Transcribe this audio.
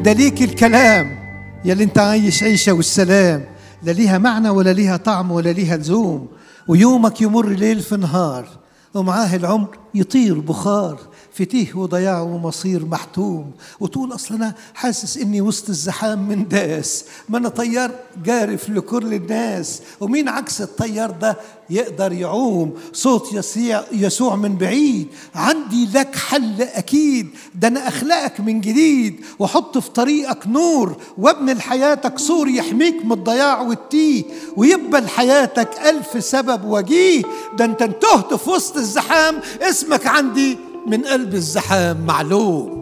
ده ليك الكلام يلي انت عايش عيشة والسلام لا ليها معنى ولا ليها طعم ولا ليها لزوم ويومك يمر ليل في نهار ومعاه العمر يطير بخار في تيه وضياع ومصير محتوم وتقول اصل انا حاسس اني وسط الزحام من داس ما انا طيار جارف لكل الناس ومين عكس الطيار ده يقدر يعوم صوت يسيع يسوع من بعيد عندي لك حل اكيد ده انا اخلقك من جديد واحط في طريقك نور وابني لحياتك سور يحميك من الضياع والتيه ويبقى لحياتك الف سبب وجيه ده انت انتهت في وسط الزحام اسمك عندي من قلب الزحام معلوم